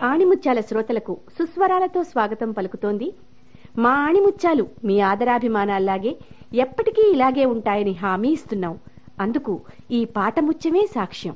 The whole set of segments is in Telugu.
ఆణిముత్యాల శ్రోతలకు సుస్వరాలతో స్వాగతం పలుకుతోంది మా ఆణిముత్యాలు మీ ఆదరాభిమానాల్లాగే ఎప్పటికీ ఇలాగే ఉంటాయని హామీ ఇస్తున్నాం అందుకు ఈ పాట ముత్యమే సాక్ష్యం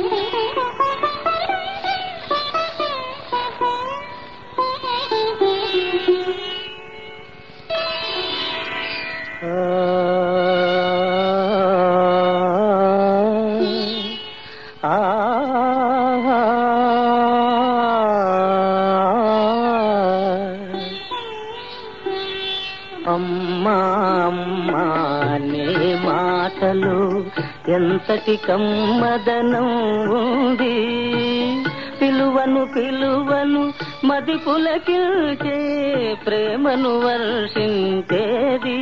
అమ్మా అమ్మా నీ మాటలు ఎంతటి కమ్మదనం ఉంది పిలువను పిలువను మది పులకిల్చే ప్రేమను వర్షించేది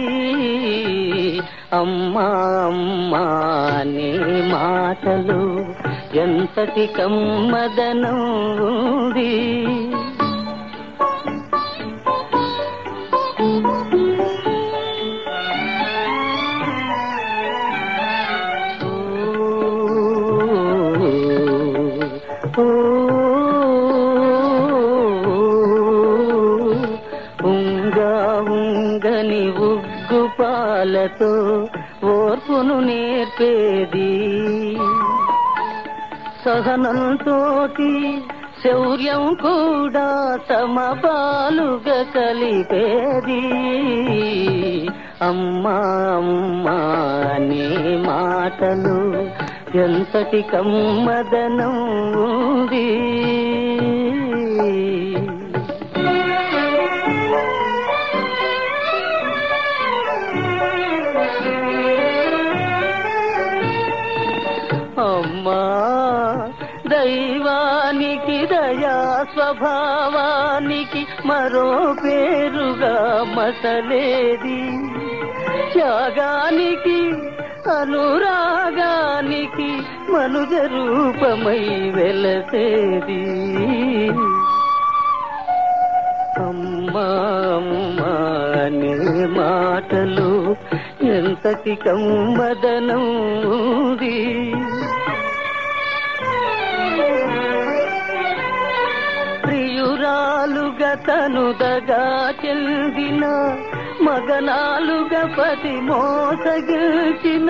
అమ్మా అమ్మా నీ మాటలు ఎంతటి కమ్మదనం ఉంది ఉంగా ఉంగని ఉగ్గు పాలతో ఓర్పును నేర్పేది సహనంతోటి శౌర్యం కూడా సమపాలుగా కలిపేది అమ్మా అమ్మా నీ మాటలు ఎంతటి కమ్మదనం ఉంది అమ్మా దైవానికి దయా స్వభావానికి మరో పేరుగా మసలేది త్యాగానికి అనురాగానికి మనుజ రూపమై వెలసేది అమ్మా అమ్మా నీ మాటలు ఎంతటి కమ్మదనం ఉంది ప్రియురాలుగా తనుదగా చెందిన మగనాలుగా పతి మోసగిల్చిన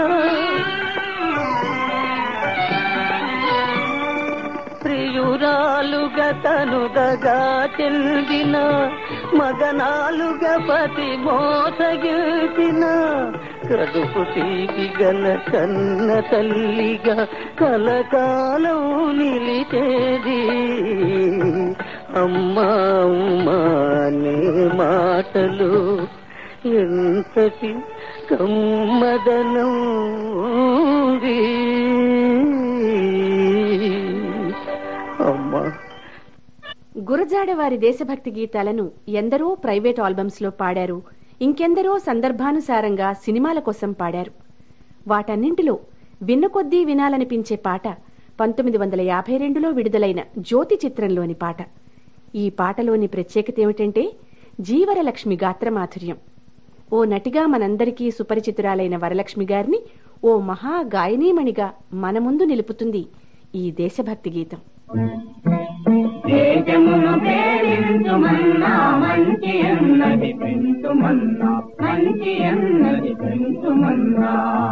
ప్రియురాలుగా తనుదగా చెందిన మగనాలుగా పతి మోసగిల్చిన కడుపు తీపి గల కన్న తల్లిగా కలకాలం నిలిచేది అమ్మా అమ్మా నీ మాటలు ఎంతటి కమ్మదనం ఉంది. అమ్మా గురజాడ వారి దేశభక్తి గీతాలను ఎందరో ప్రైవేట్ ఆల్బమ్స్ లో పాడారు ఇంకెందరో సందర్భానుసారంగా సినిమాల కోసం పాడారు వాటన్నింటిలో విన్న కొద్దీ వినాలనిపించే పాట పంతొమ్మిది వందల యాభై రెండులో విడుదలైన జ్యోతి చిత్రంలోని పాట ఈ పాటలోని ప్రత్యేకత ఏమిటంటే జీవరలక్ష్మి గాత్రమాధుర్యం ఓ నటిగా మనందరికీ సుపరిచితురాలైన వరలక్ష్మి గారిని ఓ మహా గాయనీమణిగా మన ముందు నిలుపుతుంది ఈ దేశభక్తి గీతం దేశమును ప్రేమించుమన్నా మంచి అన్నది పెంచుమన్నా మంచి అన్నది పెంచుమన్నా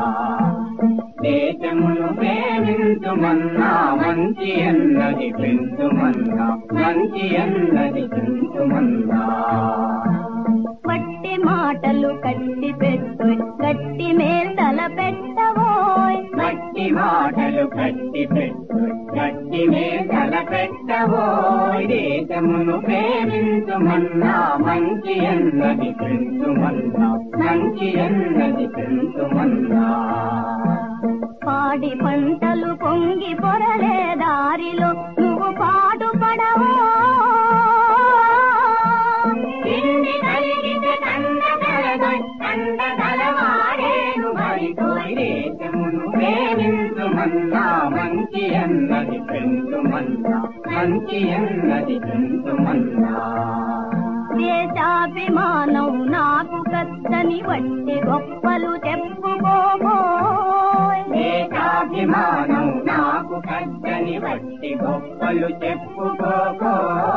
దేశమును ప్రేమించుమన్నా మంచి అన్నది పెంచుమన్నా మంచి అన్నది పెంచుమన్నా పట్టి మాటలు కట్టి పెట్టు గట్టి మేల్తల పెట్టవోయ్ మట్టి మాటలు కట్టి పెట్టు గట్టి మేకల పెట్టవో దేశమును ప్రేమించుమన్నా మంచి అన్నది పెంచుమన్నా మంచి అన్నది పెంచుమన్నా పాడి పంటలు పొంగి పొరలే దారిలో నువ్వు పాటు పడవో తిండి కలిగితే కండ కలదొయ్ కండ కలవాడేను మరితోయ్ దేశమును ప్రేమించుమన్నా మంచి అన్నది పెంచుమన్నా మంచి అన్నది పెంచుమన్నా దేశాభిమానం నాకు కత్తని వట్టి గొప్పలు చెప్పుకోబోయ్ దేశాభిమానం నాకు కద్దని వట్టి గొప్పలు చెప్పుకోకో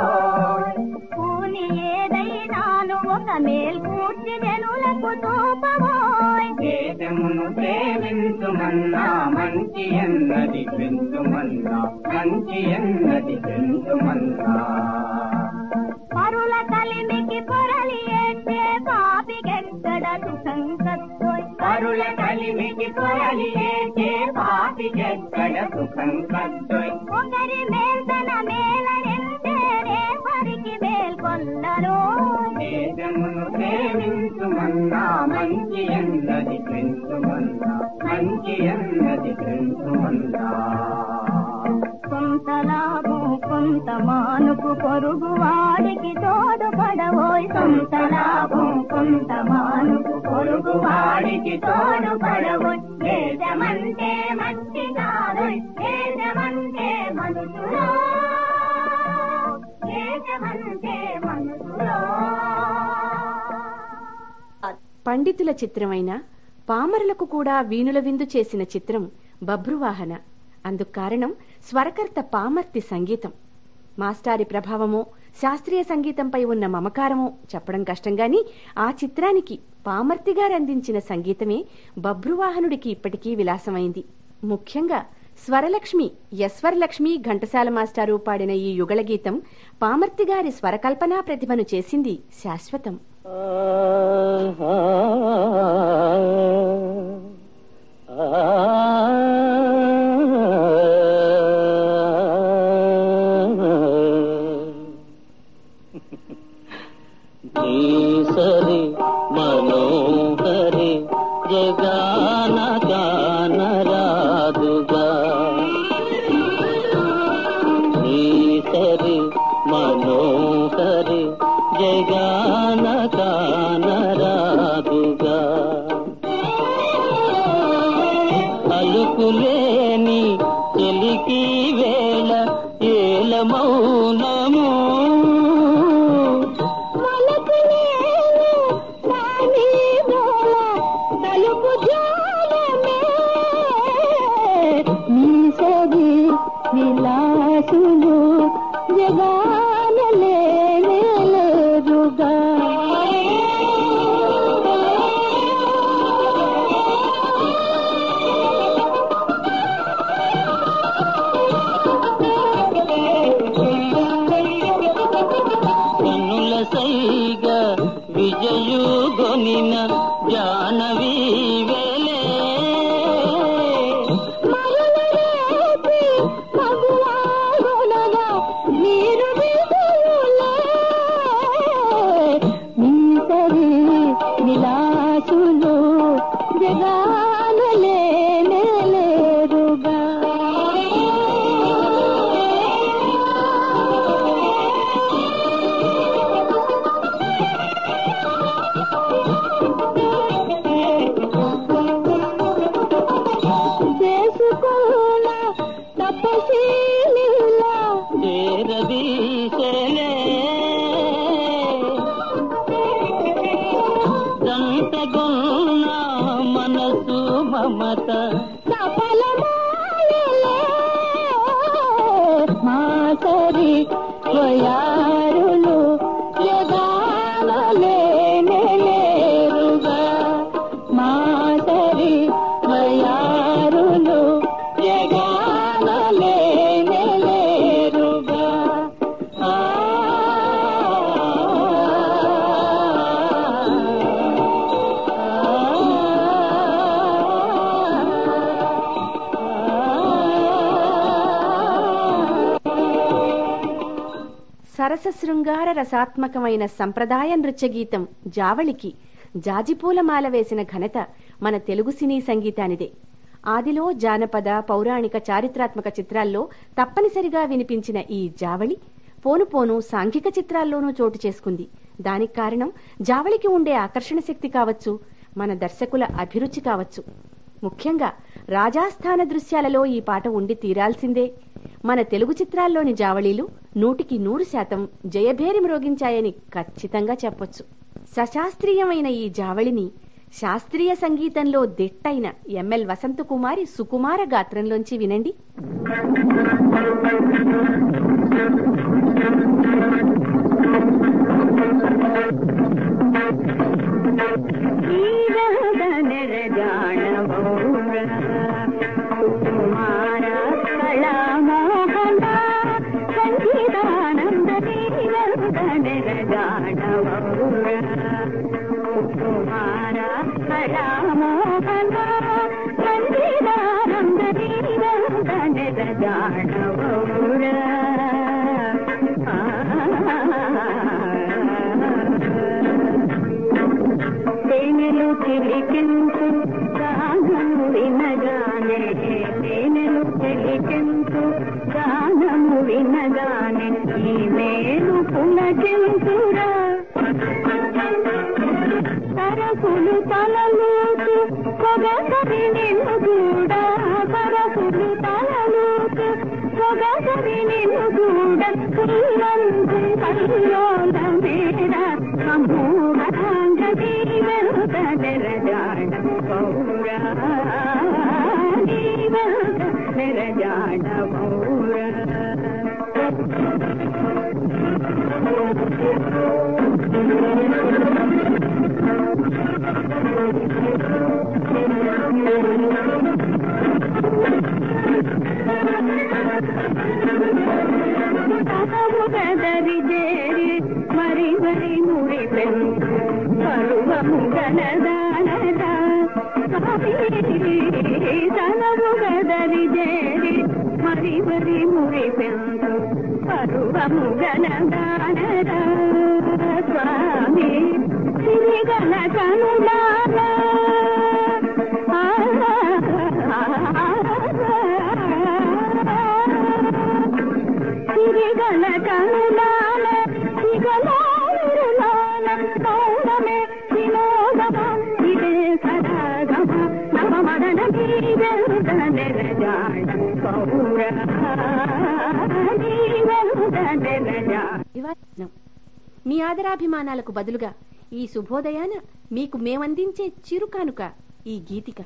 పెంచుమన్నా మంచి ఎన్నది పెంచుమన్నా మంచి ఎన్నది పెంచుమన్నా పరుల కలిమికి పొరలి ఏడ్చే పాపికెక్కడ సుఖం కత్తోయ్ పరుల కలిమికి పొరలి ఏచే పాపికెక్కడ సుఖం కద్దొయ్ ఒకరి మేల్తన మేలనెంతేనే వరికి మేల్కొల్లరో దేశమును ప్రేమించుమన్నా మంచి ఎన్నది పెంచుమన్నా మంచి ఎన్నది పెంచుమన్నా కొంత లాభం కొంత మానుకు పొరుగు వాడికి తోడుపడవోయ్ కొంత లాభం కొంత మానుకు పొరుగు వాడికి తోడుపడవోయ్ దేశమంటే మంచి కాదోయ్ దేశమంటే మనుషులో దేశమంటే మనుషులో పండితుల చిత్రమైన పామరులకు కూడా వీణుల విందు చేసిన చిత్రం బభ్రువాహన అందుకు కారణం స్వరకర్త పామర్తి సంగీతం మాస్టారి ప్రభావమో శాస్త్రీయ సంగీతంపై ఉన్న మమకారమో చెప్పడం కష్టం గాని ఆ చిత్రానికి పామర్తి గారు అందించిన సంగీతమే బభ్రువాహనుడికి ఇప్పటికీ విలాసమైంది ముఖ్యంగా స్వరలక్ష్మి యస్వరలక్ష్మి ఘంటసాల మాస్టారు పాడిన ఈ యుగళ గీతం పామర్తి గారి స్వరకల్పనా ప్రతిభను చేసింది శాశ్వతం సరి మనోహరి జగాన గాన రాదుగా సరి మనోహరి జగాన గాన రాదుగా అలుకులేని చెలికి వేళ ఏల మౌనము విలాసులు జగానలేరుగా కన్నుల సైగ విజయు గొనిన జానవి వేలే మరునరేతి మగువారునగా మీరు విధులులే. మీసరి విలాసులు జగానలేరుగా చేసుకున్న తపశీలిలా చేరదీశలే దంతగొన్న మనసు మమత సఫలమాయలే మాసరి వయారులు జగానలేరుగా మాసరి వయారులు జగానలేరుగా ఆ సరస శృంగార రసాత్మకమైన సంప్రదాయ నృత్య గీతం జావళికి జాజిపూలమాల వేసిన ఘనత మన తెలుగు సినీ సంగీతానిదే ఆదిలో జానపద పౌరాణిక చారిత్రాత్మక చిత్రాల్లో తప్పనిసరిగా వినిపించిన ఈ జావళి పోను పోను సాంఘిక చిత్రాల్లోనూ చోటు చేసుకుంది దానికి కారణం జావళికి ఉండే ఆకర్షణ శక్తి కావచ్చు మన దర్శకుల అభిరుచి కావచ్చు ముఖ్యంగా రాజాస్థాన దృశ్యాలలో ఈ పాట ఉండి తీరాల్సిందే మన తెలుగు చిత్రాల్లోని జావళీలు నూటికి నూరు శాతం జయభేరి మ్రోగించాయని ఖచ్చితంగా చెప్పొచ్చు సశాస్త్రీయమైన ఈ జావళిని శాస్త్రీయ సంగీతంలో దిట్టైన ఎంఎల్ వసంతకుమారి సుకుమార గాత్రంలోంచి వినండి శ్రీరహద నెరజాణ మేలు పులకింతురా సరకులు తలలూతు పొగసరి నిన్ను కూడా సరకులు తలలూతు పొగసరి నిన్ను కూడా పుల్లందు కల్లోల మేర అమూరాంగ వెరుత నెరజాడ పౌరా వెరుత నెరజాడ పౌరా తనవు బెదరి చేరి మరి మరి మురి పెంపు పరువము గలదానదా తనవు బెదరి చేరి మరి మరి మురి పెంపు పరువము గలదానదా స్వామి సిరిగల కనులారా సిరిగల కనులాల సిగలారులాల పౌడమే వినోదమ ఇదే సరాగమ నవ మదన నీవెలుద నెరజాడ పౌర నీవెలుద నెరజాడ ఇవాళ మీ ఆదరాభిమానాలకు బదులుగా ఈ శుభోదయాన మీకు మేమందించే చిరుకానుక ఈ గీతిక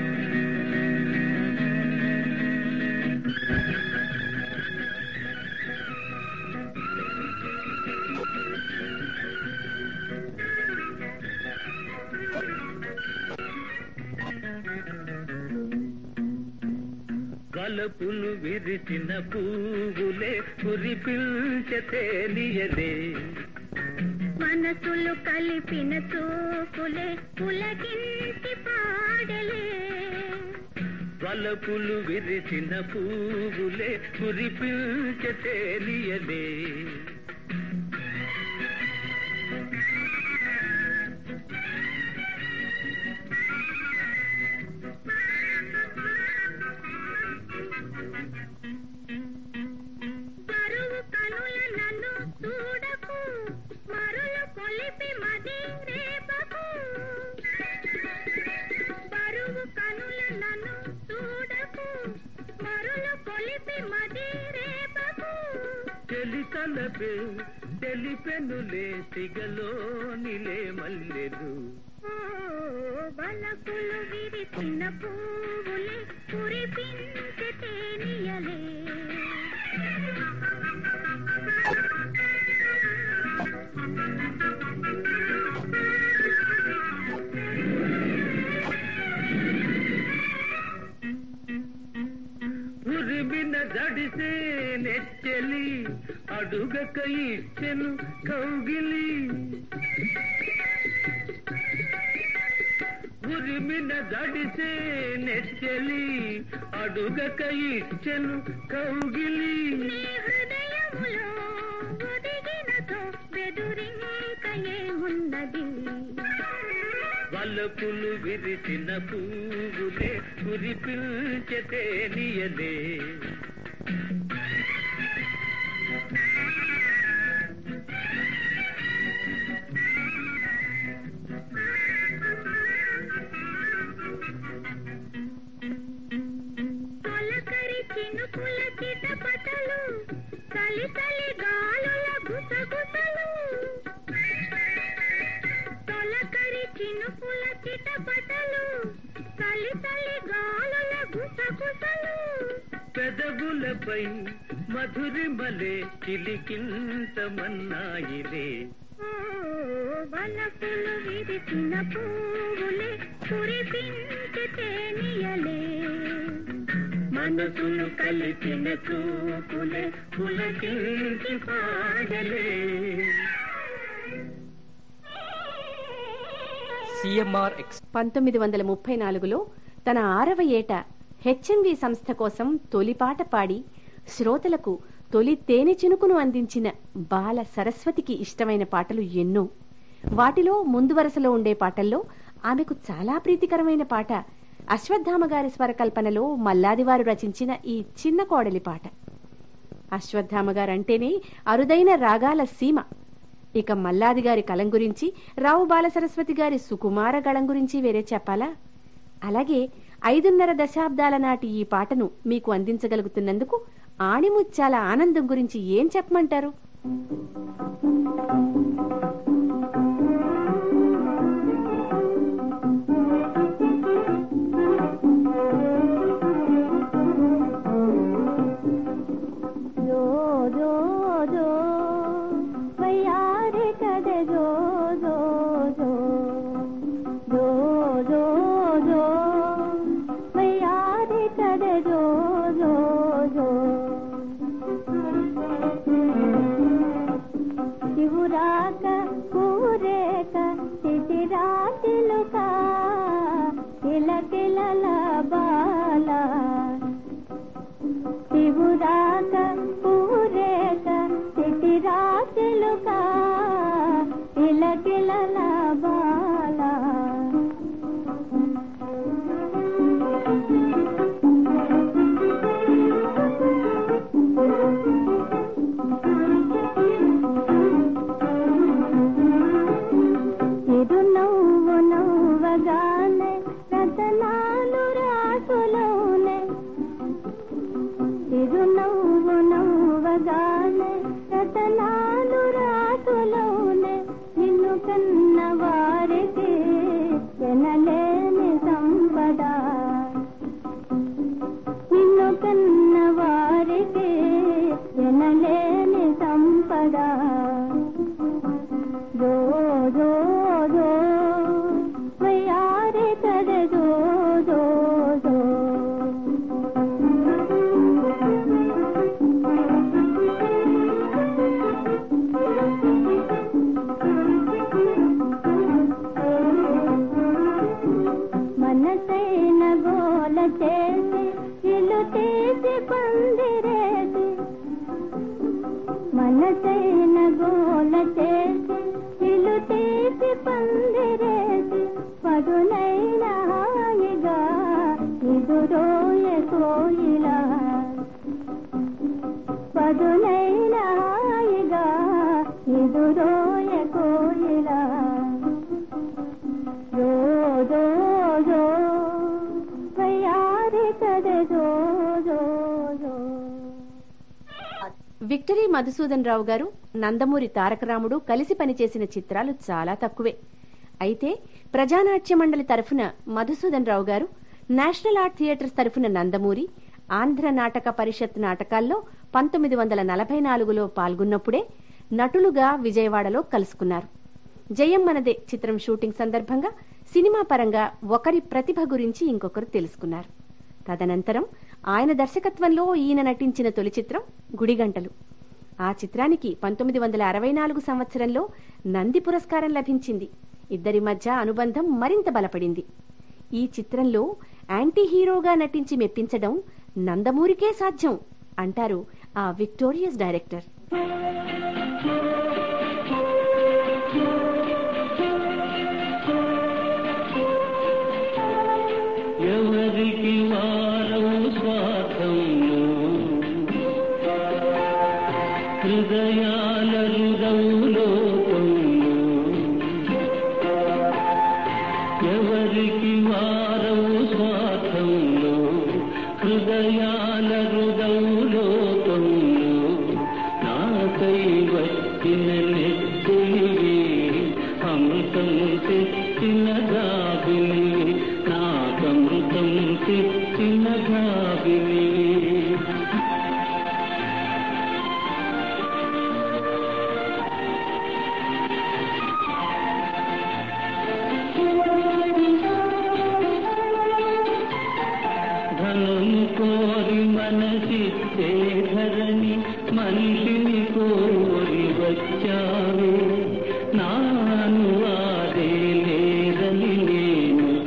గలపులు విరిసిన పువ్వులే కురిపిల్చె తేలియలే మనసులు కలిపిన చూపులే పులకించి పాడలే వలపులు విరిసిన పువ్వులే కురిపిల్చె తేలియలే బరువు కనుల నన్ను చూడకు మరులు కొలిపి మది రేపకు బరువు కనుల నన్ను చూడకు మరులు కొలిపి మది రేపకు చెలి తలపే తెలిపెనులే సిగలో నిలే మల్లెలు ఓ బలకులు విరిసిన పువ్వులే కురిపించే తేనియలే ఉరిమిన జడిసే నెచ్చెలి అడుగక ఇచ్చెను కౌగిలి ఉరిమిన జడిసే నెచ్చెలి అడుగక ఇచ్చెను కౌగిలి నీ హృదయములో ఒదిగినతో బెదురింక ఏమున్నది వలపులు విరిసిన పువ్వులే కురిపించే తేనియలే తొలకరి చినుకుల చిటపటలు తలి తలి గాలుల గుసగుసలు తొలకరి చినుకుల చిటపటలు తలి తలి గాలుల గుసగుసలు పెదవులపై మధురిమలే చిలికింతమన్నాయిలే ఓ వలపులు విరిసిన పువ్వులే కురిపించి తేనియలే మనసులు కలిపిన చూపులే పులకించి పాడలే సిఎంఆర్ ఎక్స్ పంతొమ్మిది వందల ముప్పై నాలుగులో తన ఆరవ ఏట హెచ్ఎంవి సంస్థ కోసం తొలిపాట పాడి శ్రోతలకు తొలి తేనె చినుకును అందించిన బాల సరస్వతికి ఇష్టమైన పాటలు ఎన్నో వాటిలో ముందు వరుసలో ఉండే పాటల్లో ఆమెకు చాలా ప్రీతికరమైన పాట అశ్వత్థామ గారి స్వరకల్పనలో మల్లాదివారు రచించిన ఈ చిన్న కోడలి పాట అశ్వత్థామ గారంటేనే అరుదైన రాగాల సీమ ఇక మల్లాది గారి కలం గురించి రావు బాలసరస్వతి గారి సుకుమార గళం గురించి వేరే చెప్పాలా అలాగే ఐదున్నర దశాబ్దాల నాటి ఈ పాటను మీకు అందించగలుగుతున్నందుకు ఆణిముత్యాల ఆనందం గురించి ఏం చెప్పమంటారు జో జో జో వయ్యారి కదే జో జో జో జో జో జో వయ్యారి కదే జో జో జో శివురాక కూరేక తిటిరాతిలుక కిలకిలల బాల శివురాక పూరేక తిటిరాతిలుక కిలకిలల బాల చిరునవ్వు నవ్వగానే రతనాలు రాసులోనే చిరునవ్వు నవ్వగానే రతనాలు రాసులోనే నిన్ను కన్న వారికి ఎనలేని సంపద నిన్ను కన్న వారికి ఎనలేని సంపద జో జో జో వయ్యారి కదే జో జో జో మనసైన గోల చేసి ఇల్లు తీసి పందిరేసి మనసైన గోల చేసి ఇల్లు తీసి పందిరేసి పదునైన హాయిగా ఎదురోయ కోయిలా పదునైన హాయిగా ఎదురోయ కోయిలా జో జో జో వయ్యారి కదే జో జో జో విక్టరీ మధుసూదన్ రావు గారు నందమూరి తారకరాముడు కలిసి పనిచేసిన చిత్రాలు చాలా తక్కువే అయితే ప్రజానాట్య మండలి తరఫున మధుసూదన్ రావు గారు నేషనల్ ఆర్ట్ థియేటర్స్ తరఫున నందమూరి ఆంధ్ర నాటక పరిషత్ నాటకాల్లో పంతొమ్మిది వందల నలభై నాలుగులో పాల్గొన్నప్పుడే నటులుగా విజయవాడలో కలుసుకున్నారు జయం మనదే చిత్రం షూటింగ్ సందర్భంగా సినిమా పరంగా ఒకరి ప్రతిభ గురించి ఇంకొకరు తెలుసుకున్నారు తదనంతరం ఆయన దర్శకత్వంలో ఈయన నటించిన తొలి చిత్రం గుడిగంటలు ఆ చిత్రానికి పంతొమ్మిది వందల అరవై నాలుగు సంవత్సరంలో నంది పురస్కారం లభించింది ఇద్దరి మధ్య అనుబంధం మరింత బలపడింది ఈ చిత్రంలో యాంటీ హీరోగా నటించి మెప్పించడం నందమూరికే సాధ్యం అంటారు ఆ విక్టోరియస్ డైరెక్టర్ ఎవరికి వారం స్వార్థము హృదయాల హృదవులోకము ఎవరికి వారం స్వార్థము హృదయాల హృదవులోకము నాకై వచ్చిన నెత్తులివి అమృతం తెచ్చిన గాబిలి నాకమృతం తెచ్చిన గాబిలి ధనము కోరి మనసిచ్చే ధరణి మనిషిని కోరి వచ్చావే నాను వాదే లేదని నేను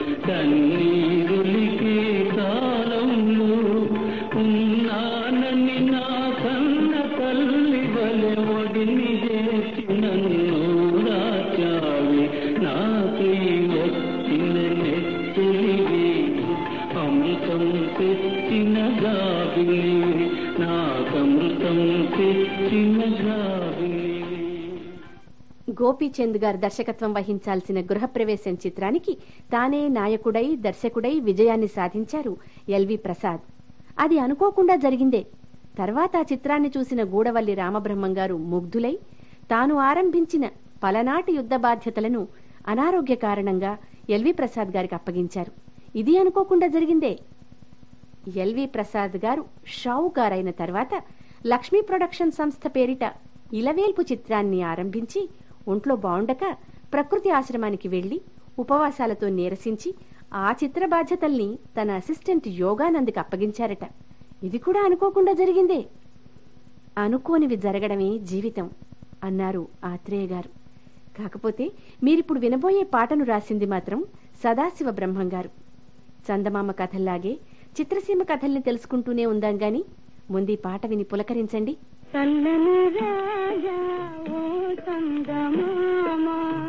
గోపీచంద్ గారు దర్శకత్వం వహించాల్సిన గృహప్రవేశం చిత్రానికి తానే నాయకుడై దర్శకుడై విజయాన్ని సాధించారు ఎల్వి ప్రసాద్ అది అనుకోకుండా జరిగిందే తర్వాత ఆ చిత్రాన్ని చూసిన గూడవల్లి రామబ్రహ్మం గారు ముగ్ధులై తాను ఆరంభించిన పలనాటి యుద్ధ బాధ్యతలను అనారోగ్య కారణంగా ఎల్వి ప్రసాద్ గారికి అప్పగించారు ఇది అనుకోకుండా జరిగిందే ఎల్వి ప్రసాద్ గారు షావుకారైన తర్వాత లక్ష్మీ ప్రొడక్షన్ సంస్థ పేరిట ఇలవేల్పు చిత్రాన్ని ఆరంభించి ఒంట్లో బావుండక ప్రకృతి ఆశ్రమానికి వెళ్లి ఉపవాసాలతో నీరసించి ఆ చిత్ర బాధ్యతల్ని తన అసిస్టెంట్ యోగానంద్కి అప్పగించారట ఇది కూడా అనుకోకుండా జరిగిందే అనుకోనివి జరగడమే జీవితం అన్నారు ఆత్రేయ గారు కాకపోతే మీరిప్పుడు వినబోయే పాటను రాసింది మాత్రం సదాశివ బ్రహ్మం గారు చందమామ కథల్లాగే చిత్రసీమ కథల్ని తెలుసుకుంటూనే ఉందాం గాని ముందీ పాట విని పులకరించండి చల్లని రాజా ఓ చందమామ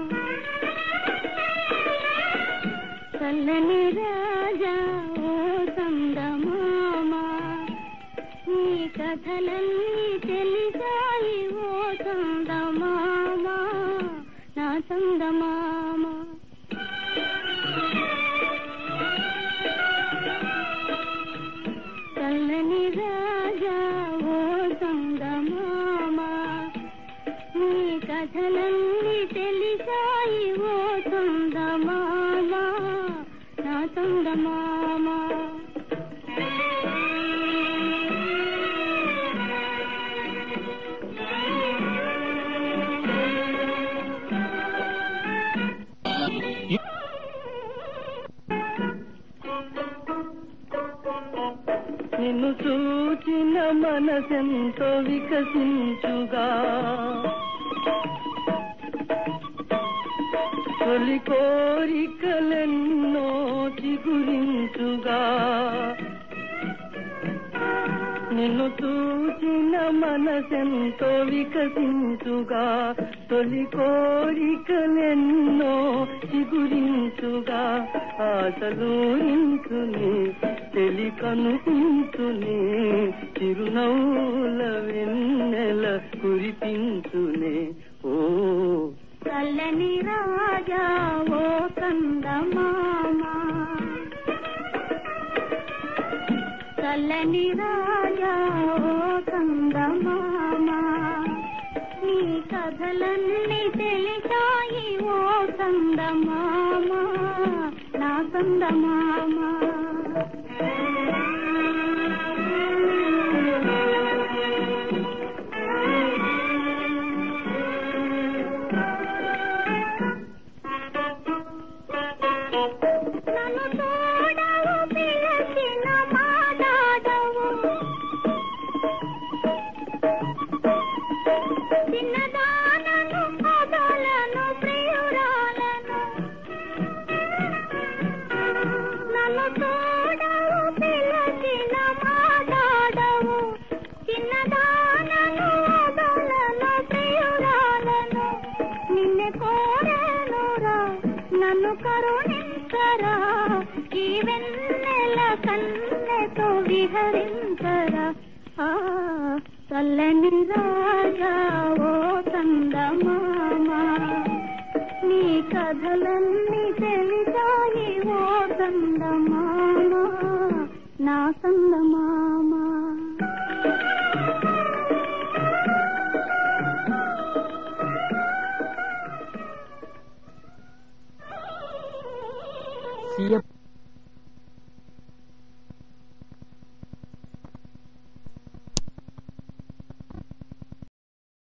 చల్లని రాజా ఓ చందమామ నీ కథలన్నీ తెలిసాయి ఓ చందమామ నా చందమామ చల్లని రాజా ఓ చందమామ నీ కథలన్నీ తెలిసాయి ఓ చందమామ నా చందమామ నిన్ను చూచిన మనసెంతో వికసించుగా తొలి కోరికలెన్నో చిగురించుగా నిన్ను చూచిన మనసెంతో వికసించుగా తొలి కోరికలెన్నో చిగురించుగా ఆశలూరించుని తెలి కనుకుంచుని చిరునవ్వుల వెన్నెల కురిపించునే ఓ చల్లని రాజా ఓ చందమామ చల్లని రాజా ఓ చందమామ నీ కథలన్నీ తెలిసాయి ఓ చందమామ నా చందమామ నన్ను చూడవు పిలచిన మాట్లాడవు చిన్నదానను పదలను ప్రియురాలను నన్ను చూడవు పిలచిన మాట్లాడవు చిన్నదానను పదలను ప్రియురాలను నిన్నే కోరేనురా నన్ను కరుణించరా ఈ వెన్నెల కన్నెతో విహరించరా ఆ చల్లని రాజా ఓ చందమామ నీ కథలన్నీ తెలిసాయి ఓ చందమామ నా చందమామ